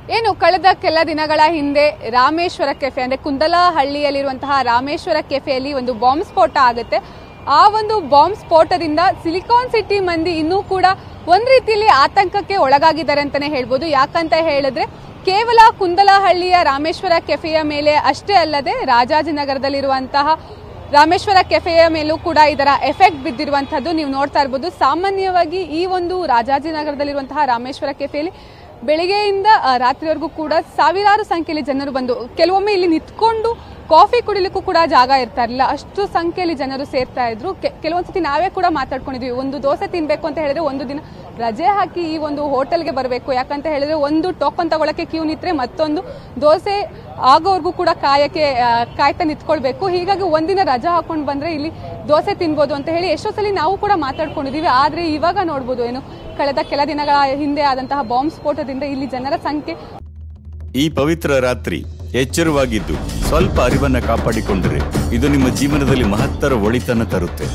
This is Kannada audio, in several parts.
ಏನು ಕಳೆದ ಕೆಲ ದಿನಗಳ ಹಿಂದೆ ರಾಮೇಶ್ವರ ಕೆಫೆ ಅಂದ್ರೆ ಕುಂದಲಹಳ್ಳಿಯಲ್ಲಿರುವಂತಹ ರಾಮೇಶ್ವರ ಕೆಫೆಯಲ್ಲಿ ಒಂದು ಬಾಂಬ್ ಸ್ಫೋಟ ಆಗುತ್ತೆ ಆ ಒಂದು ಬಾಂಬ್ ಸ್ಫೋಟದಿಂದ ಸಿಲಿಕಾನ್ ಸಿಟಿ ಮಂದಿ ಇನ್ನೂ ಕೂಡ ಒಂದ್ ರೀತಿಯಲ್ಲಿ ಆತಂಕಕ್ಕೆ ಒಳಗಾಗಿದ್ದಾರೆ ಅಂತಾನೆ ಹೇಳ್ಬೋದು ಯಾಕಂತ ಹೇಳಿದ್ರೆ ಕೇವಲ ಕುಂದಲಹಳ್ಳಿಯ ರಾಮೇಶ್ವರ ಕೆಫೆಯ ಮೇಲೆ ಅಷ್ಟೇ ಅಲ್ಲದೆ ರಾಜಾಜಿನಗರದಲ್ಲಿರುವಂತಹ ರಾಮೇಶ್ವರ ಕೆಫೆಯ ಮೇಲೂ ಕೂಡ ಇದರ ಎಫೆಕ್ಟ್ ಬಿದ್ದಿರುವಂತಹದ್ದು ನೀವು ನೋಡ್ತಾ ಇರ್ಬೋದು ಸಾಮಾನ್ಯವಾಗಿ ಈ ಒಂದು ರಾಜಾಜಿನಗರದಲ್ಲಿರುವಂತಹ ರಾಮೇಶ್ವರ ಕೆಫೆಯಲ್ಲಿ ಬೆಳಿಗ್ಗೆಯಿಂದ ಆ, ರಾತ್ರಿವರೆಗೂ ಕೂಡ ಸಾವಿರಾರು ಸಂಖ್ಯೆಯಲ್ಲಿ ಜನರು ಬಂದು ಕೆಲವೊಮ್ಮೆ ಇಲ್ಲಿ ನಿಂತ್ಕೊಂಡು ಕಾಫಿ ಕುಡಿಲಿಕ್ಕೂ ಕೂಡ ಜಾಗ ಇರ್ತಾ ಇರಲಿಲ್ಲ ಅಷ್ಟು ಸಂಖ್ಯೆಯಲ್ಲಿ ಜನರು ಸೇರ್ತಾ ಇದ್ರು ಕೆ- ಕೆಲವೊಂದ್ಸತಿ ನಾವೇ ಕೂಡ ಮಾತಾಡ್ಕೊಂಡಿದ್ವಿ ಒಂದು ದೋಸೆ ತಿನ್ಬೇಕು ಅಂತ ಹೇಳಿದ್ರೆ ಒಂದು ದಿನ ರಜೆ ಹಾಕಿ ಈ ಒಂದು ಹೋಟೆಲ್ಗೆ ಬರಬೇಕು ಯಾಕಂತ ಹೇಳಿದ್ರೆ ಒಂದು ಟೋಕನ್ ತಗೊಳಕ್ಕೆ ಕ್ಯೂ ನಿಂತ್ರೆ ಮತ್ತೊಂದು ದೋಸೆ ಆಗೋವರೆಗೂ ಕೂಡ ಕಾಯಕ್ಕೆ ಆ, ಕಾಯ್ತಾ ನಿಂತ್ಕೊಳ್ಬೇಕು ಹೀಗಾಗಿ ಒಂದಿನ ರಜಾ ಹಾಕೊಂಡು ಬಂದ್ರೆ ಇಲ್ಲಿ ದೋಸೆ ತಿನ್ಬೋದು ಅಂತ ಹೇಳಿ ಎಷ್ಟೋ ಸಲ ನಾವು ಕೂಡ ಮಾತಾಡ್ಕೊಂಡಿದೀವಿ ಆದ್ರೆ ಇವಾಗ ನೋಡ್ಬೋದು ಏನು ಕಳೆದ ಕೆಲ ದಿನಗಳ ಹಿಂದೆ ಆದಂತಹ ಬಾಂಬ್ ಸ್ಫೋಟದಿಂದ ಇಲ್ಲಿ ಜನರ ಸಂಖ್ಯೆ ಈ ಪವಿತ್ರ ರಾತ್ರಿ ಎಚ್ಚರವಾಗಿದ್ದು ಸ್ವಲ್ಪ ಅರಿವನ್ನ ಕಾಪಾಡಿಕೊಂಡರೆ ಇದು ನಿಮ್ಮ ಜೀವನದಲ್ಲಿ ಮಹತ್ತರ ಒಳಿತನ್ನು ತರುತ್ತೆ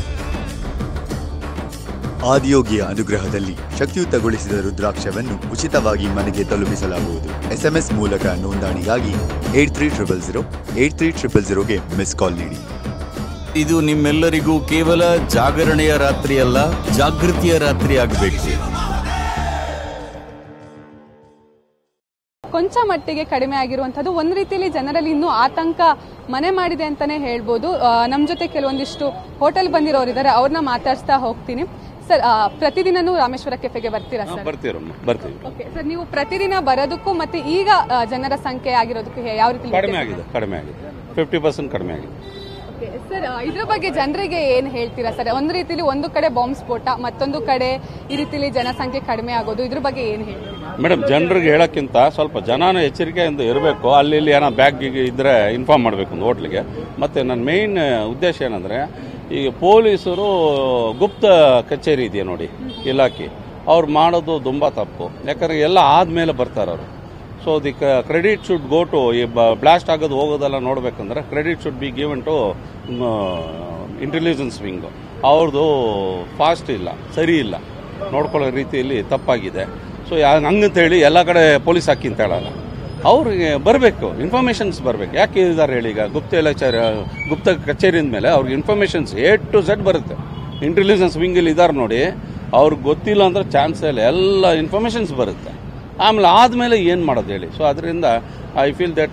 ಆದಿಯೋಗಿಯ ಅನುಗ್ರಹದಲ್ಲಿ ಶಕ್ತಿಯುತಗೊಳಿಸಿದ ರುದ್ರಾಕ್ಷವನ್ನು ಉಚಿತವಾಗಿ ಮನೆಗೆ ತಲುಪಿಸಲಾಗುವುದು ಎಸ್ಎಂಎಸ್ ಮೂಲಕ ನೋಂದಣಿಗಾಗಿ eight three triple zero eight three triple ಜೀರೋಗೆ ಮಿಸ್ ಕಾಲ್ ನೀಡಿ ಇದು ನಿಮ್ಮೆಲ್ಲರಿಗೂ ಕೇವಲ ಜಾಗರಣೆಯ ರಾತ್ರಿಯಲ್ಲ ಜಾಗೃತಿಯ ರಾತ್ರಿ ಆಗಬೇಕು ಕೊಂಚ ಮಟ್ಟಿಗೆ ಕಡಿಮೆ ಆಗಿರುವಂತದ್ದು ಒಂದ್ ರೀತಿಯಲ್ಲಿ ಜನರಲ್ಲಿ ಇನ್ನೂ ಆತಂಕ ಮನೆ ಮಾಡಿದೆ ಅಂತಾನೆ ಹೇಳ್ಬೋದು ಆ, ನಮ್ ಜೊತೆ ಕೆಲವೊಂದಿಷ್ಟು ಹೋಟೆಲ್ ಬಂದಿರೋರಿದ್ದಾರೆ ಅವ್ರನ್ನ ಮಾತಾಡ್ಸ್ತಾ ಹೋಗ್ತೀನಿ ಸರ್ ಆ, ಪ್ರತಿದಿನನೂ ರಾಮೇಶ್ವರ ಕೆಫೆಗೆ ಬರ್ತೀರಾ ಸರ್ ಬರ್ತೀರಮ್ಮ ಬರ್ತೀವಿ ಓಕೆ ಸರ್ ನೀವು ಪ್ರತಿದಿನ ಬರೋದಕ್ಕೂ ಮತ್ತೆ ಈಗ ಆ, ಜನರ ಸಂಖ್ಯೆ ಆಗಿರೋದಕ್ಕೂ ಹೇ- ಯಾವ ರೀತಿ ಕಡಿಮೆ ಆಗಿದೆ ಕಡಿಮೆ ಆಗಿದೆ ಫಿಫ್ಟಿ ಪರ್ಸೆಂಟ್ ಕಡಿಮೆ ಆಗಿದೆ Okay, ಸರ್ ಆ, ಇದ್ರ ಬಗ್ಗೆ ಜನರಿಗೆ ಏನ್ ಹೇಳ್ತೀರಾ ಸರ್ ಒಂದು ರೀತಿಲಿ ಒಂದು ಕಡೆ ಬಾಂಬ್ ಸ್ಫೋಟ ಮತ್ತೊಂದು ಕಡೆ ಈ ರೀತಿಲಿ ಜನಸಂಖ್ಯೆ ಕಡಿಮೆ ಆಗೋದು ಇದ್ರ ಬಗ್ಗೆ ಏನ್ ಹೇಳ್ತೀರಾ ಮೇಡಮ್ ಜನರಿಗೆ ಹೇಳೋಕ್ಕಿಂತ ಸ್ವಲ್ಪ ಜನನ ಎಚ್ಚರಿಕೆಯಿಂದ ಇರಬೇಕು ಅಲ್ಲಿ ಇಲ್ಲಿ ಏನೋ ಬ್ಯಾಗ್ ಇದ್ರೆ ಇನ್ಫಾರ್ಮ್ ಮಾಡಬೇಕು ಒಂದು ಹೋಟ್ಲಿಗೆ ಮತ್ತು ನನ್ನ ಮೇಯ್ನ್ ಉದ್ದೇಶ ಏನಂದರೆ ಈಗ ಪೊಲೀಸರು ಗುಪ್ತ ಕಚೇರಿ ಇದೆಯಾ ನೋಡಿ ಇಲಾಖೆ ಅವ್ರು ಮಾಡೋದು ತುಂಬ ತಪ್ಪು ಯಾಕಂದರೆ ಎಲ್ಲ ಆದಮೇಲೆ ಬರ್ತಾರೆ ಅವರು so the credit should go to ಈ ಬ್ಲಾಸ್ಟ್ ಆಗೋದು ಹೋಗೋದೆಲ್ಲ ನೋಡ್ಬೇಕಂದ್ರೆ credit should be given to intelligence wing ಅವ್ರದ್ದು ಫಾಸ್ಟ್ ಇಲ್ಲ ಸರಿ ಇಲ್ಲ ನೋಡ್ಕೊಳ್ಳೋ ರೀತಿಯಲ್ಲಿ ತಪ್ಪಾಗಿದೆ ಸೊ ಹಂಗಂತೇಳಿ ಎಲ್ಲ ಕಡೆ ಪೊಲೀಸ್ ಹಾಕಿ ಅಂತ ಹೇಳಲ್ಲ ಅವ್ರಿಗೆ ಬರಬೇಕು ಇನ್ಫಾರ್ಮೇಷನ್ಸ್ ಬರಬೇಕು ಯಾಕೆ ಇದ್ದಾರೆ ಹೇಳಿ ಈಗ ಗುಪ್ತ ಇಲಾಚಾರ ಗುಪ್ತ ಕಚೇರಿಯಿಂದ ಮೇಲೆ ಅವ್ರಿಗೆ ಇನ್ಫಾರ್ಮೇಷನ್ಸ್ ಎ ಟು ಝೆಡ್ ಬರುತ್ತೆ ಇಂಟೆಲಿಜೆನ್ಸ್ ವಿಂಗಲ್ಲಿ ಇದ್ದಾರೆ ನೋಡಿ ಅವ್ರಿಗೆ ಗೊತ್ತಿಲ್ಲ ಅಂದ್ರೆ ಚಾನ್ಸ್ ಇಲ್ಲ ಎಲ್ಲ ಇನ್ಫಾರ್ಮೇಷನ್ಸ್ ಬರುತ್ತೆ ಆಮೇಲೆ ಆದಮೇಲೆ ಏನು ಮಾಡೋದು ಹೇಳಿ ಸೊ ಅದರಿಂದ I feel that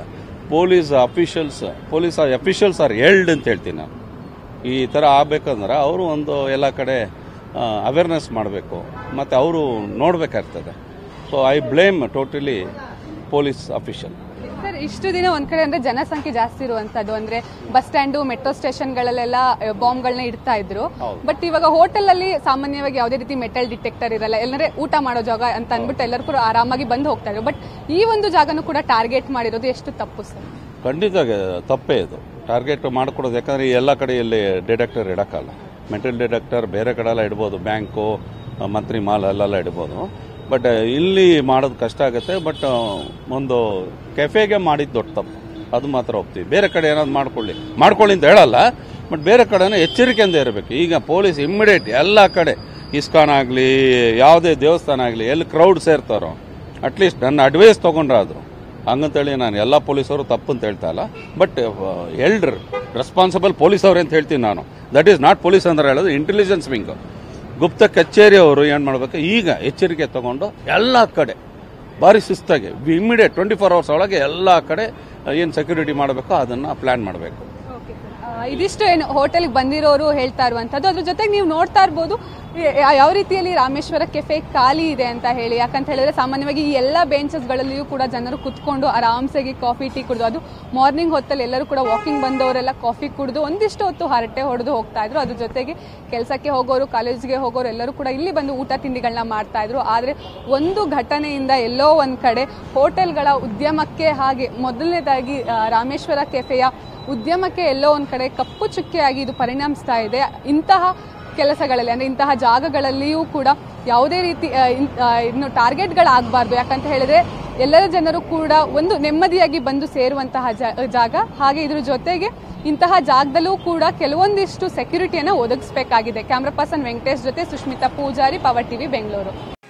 police officials police officials are held ಅಂತ ಹೇಳ್ತೀನಿ ನಾನು ಈ ಥರ ಆಗಬೇಕಂದ್ರೆ ಅವರು ಒಂದು ಎಲ್ಲ ಕಡೆ ಅವೇರ್ನೆಸ್ ಮಾಡಬೇಕು ಮತ್ತು ಅವರು ನೋಡಬೇಕಾಗ್ತದೆ so I blame totally police official sir ಇಷ್ಟು ದಿನ ಒಂದ್ ಕಡೆ ಅಂದ್ರೆ ಜನಸಂಖ್ಯೆ ಜಾಸ್ತಿ ಇರುವಂತದ್ದು ಅಂದ್ರೆ ಬಸ್ ಸ್ಟ್ಯಾಂಡು ಮೆಟ್ರೋ ಸ್ಟೇಷನ್ಗಳಲ್ಲೆಲ್ಲ ಬಾಂಬ್ಗಳನ್ನ ಇಡ್ತಾ ಇದ್ರು ಬಟ್ ಇವಾಗ ಹೋಟೆಲ್ ಅಲ್ಲಿ ಸಾಮಾನ್ಯವಾಗಿ ಯಾವುದೇ ರೀತಿ ಮೆಟಲ್ ಡಿಟೆಕ್ಟರ್ ಇರಲ್ಲ ಎಲ್ಲರೇ ಊಟ ಮಾಡೋ ಜಾಗ ಅಂತ ಅಂದ್ಬಿಟ್ಟು ಎಲ್ಲರೂ ಕೂಡ ಆರಾಮಾಗಿ ಬಂದು ಹೋಗ್ತಾ ಇದ್ರು ಬಟ್ ಈ ಒಂದು ಜಾಗನೂ ಕೂಡ ಟಾರ್ಗೆಟ್ ಮಾಡಿರೋದು ಎಷ್ಟು ತಪ್ಪು ಸರ್ ಖಂಡಿತ ತಪ್ಪೇ ಇದು ಟಾರ್ಗೆಟ್ ಮಾಡಿಕೊಡೋದು ಯಾಕಂದರೆ ಎಲ್ಲ ಕಡೆ ಇಲ್ಲಿ ಡಿಟೆಕ್ಟರ್ ಇಡೋಕ್ಕಲ್ಲ ಮೆಟಲ್ ಡಿಟೆಕ್ಟರ್ ಬೇರೆ ಕಡೆ ಎಲ್ಲ ಇಡ್ಬೋದು ಬ್ಯಾಂಕು ಮಂತ್ರಿ ಮಾಲ್ ಅಲ್ಲೆಲ್ಲ ಇಡ್ಬೋದು ಬಟ್ ಇಲ್ಲಿ ಮಾಡೋದು ಕಷ್ಟ ಆಗುತ್ತೆ ಬಟ್ ಒಂದು ಕೆಫೆಗೆ ಮಾಡಿದ್ದು ದೊಡ್ಡ ತಪ್ಪು ಅದು ಮಾತ್ರ ಒಪ್ತೀವಿ ಬೇರೆ ಕಡೆ ಏನಾದ್ರು ಮಾಡ್ಕೊಳ್ಳಿ ಮಾಡ್ಕೊಳ್ಳಿ ಅಂತ ಹೇಳಲ್ಲ ಬಟ್ ಬೇರೆ ಕಡೆನೂ ಎಚ್ಚರಿಕೆಯಿಂದ ಇರಬೇಕು ಈಗ ಪೊಲೀಸ್ ಇಮ್ಮಿಡಿಯೇಟ್ ಎಲ್ಲ ಕಡೆ ಇಸ್ಕಾನ್ ಆಗಲಿ ಯಾವುದೇ ದೇವಸ್ಥಾನ ಆಗಲಿ ಎಲ್ಲಿ ಕ್ರೌಡ್ ಸೇರ್ತಾರೋ ಅಟ್ಲೀಸ್ಟ್ ನನ್ನ ಅಡ್ವೈಸ್ ತೊಗೊಂಡ್ರಾದ್ರು ಹಂಗಂತೇಳಿ ನಾನು ಎಲ್ಲ ಪೊಲೀಸರು ತಪ್ಪು ಅಂತ ಹೇಳ್ತಾ ಇಲ್ಲ ಬಟ್ ಎಲ್ಡರ್ ರೆಸ್ಪಾನ್ಸಿಬಲ್ ಪೊಲೀಸ್ ಅವ್ರೆ ಅಂತ ಹೇಳ್ತೀನಿ ನಾನು ದಟ್ ಈಸ್ ನಾಟ್ ಪೊಲೀಸ್ ಅಂದ್ರೆ ಹೇಳೋದು ಇಂಟೆಲಿಜೆನ್ಸ್ ವಿಂಗ್ ಗುಪ್ತ ಕಚೇರಿ ಅವರು ಏನು ಮಾಡಬೇಕು ಈಗ ಎಚ್ಚರಿಕೆ ತಗೊಂಡು ಎಲ್ಲ ಕಡೆ ಭಾರಿ ಶಿಸ್ತಾಗಿ ಇಮಿಡಿಯೇಟ್ ಟ್ವೆಂಟಿ ಫೋರ್ ಅವರ್ಸ್ ಒಳಗೆ ಎಲ್ಲ ಕಡೆ ಏನು ಸೆಕ್ಯೂರಿಟಿ ಮಾಡಬೇಕೋ ಅದನ್ನು ಪ್ಲ್ಯಾನ್ ಮಾಡಬೇಕು ಆ, ಇದಿಷ್ಟು ಏನು ಹೋಟೆಲ್ಗೆ ಬಂದಿರೋರು ಹೇಳ್ತಾ ಇರುವಂತದ್ದು ಅದ್ರ ಜೊತೆಗೆ ನೀವು ನೋಡ್ತಾ ಇರ್ಬೋದು ಯಾ- ಯಾವ ರೀತಿಯಲ್ಲಿ ರಾಮೇಶ್ವರ ಕೆಫೆ ಖಾಲಿ ಇದೆ ಅಂತ ಹೇಳಿ ಯಾಕಂತ ಹೇಳಿದ್ರೆ ಸಾಮಾನ್ಯವಾಗಿ ಈ ಎಲ್ಲ ಬೆಂಚಸ್ಗಳಲ್ಲಿಯೂ ಕೂಡ ಜನರು ಕುತ್ಕೊಂಡು ಆರಾಮ್ಸಾಗಿ ಕಾಫಿ ಟೀ ಕುಡಿದು ಅದು ಮಾರ್ನಿಂಗ್ ಹೊತ್ತಲ್ಲಿ ಎಲ್ಲರೂ ಕೂಡ ವಾಕಿಂಗ್ ಬಂದವರೆಲ್ಲ ಕಾಫಿ ಕುಡಿದು ಒಂದಿಷ್ಟು ಹೊತ್ತು ಹರಟೆ ಹೊಡೆದು ಹೋಗ್ತಾ ಇದ್ರು ಅದ್ರ ಜೊತೆಗೆ ಕೆಲಸಕ್ಕೆ ಹೋಗೋರು ಕಾಲೇಜ್ಗೆ ಹೋಗೋರು ಎಲ್ಲರೂ ಕೂಡ ಇಲ್ಲಿ ಬಂದು ಊಟ ತಿಂಡಿಗಳನ್ನ ಮಾಡ್ತಾ ಇದ್ರು ಆದ್ರೆ ಒಂದು ಘಟನೆಯಿಂದ ಎಲ್ಲೋ ಒಂದ್ ಕಡೆ ಹೋಟೆಲ್ಗಳ ಉದ್ಯಮಕ್ಕೆ ಹಾಗೆ ಮೊದಲನೇದಾಗಿ ಆ, ರಾಮೇಶ್ವರ ಕೆಫೆಯ ಉದ್ಯಮಕ್ಕೆ ಎಲ್ಲೋ ಒಂದ್ ಕಡೆ ಕಪ್ಪು ಚುಕ್ಕೆಯಾಗಿ ಇದು ಪರಿಣಮಿಸ್ತಾ ಇದೆ ಇಂತಹ ಕೆಲಸಗಳಲ್ಲಿ ಅಂದ್ರೆ ಇಂತಹ ಜಾಗಗಳಲ್ಲಿಯೂ ಕೂಡ ಯಾವುದೇ ರೀತಿ ಆ, ಇನ್- ಆ, ಇನ್ನು ಟಾರ್ಗೆಟ್ಗಳಾಗಬಾರ್ದು ಯಾಕಂತ ಹೇಳಿದ್ರೆ ಎಲ್ಲರ ಜನರು ಕೂಡ ಒಂದು ನೆಮ್ಮದಿಯಾಗಿ ಬಂದು ಸೇರುವಂತಹ ಜಾ- ಜಾಗ ಹಾಗೆ ಇದ್ರ ಜೊತೆಗೆ ಇಂತಹ ಜಾಗದಲ್ಲೂ ಕೂಡ ಕೆಲವೊಂದಿಷ್ಟು ಸೆಕ್ಯೂರಿಟಿಯನ್ನ ಒದಗಿಸಬೇಕಾಗಿದೆ ಕ್ಯಾಮ್ರಾ ಪರ್ಸನ್ ವೆಂಕಟೇಶ್ ಜೊತೆ ಸುಷ್ಮಿತಾ ಪೂಜಾರಿ ಪವರ್ ಟಿವಿ ಬೆಂಗಳೂರು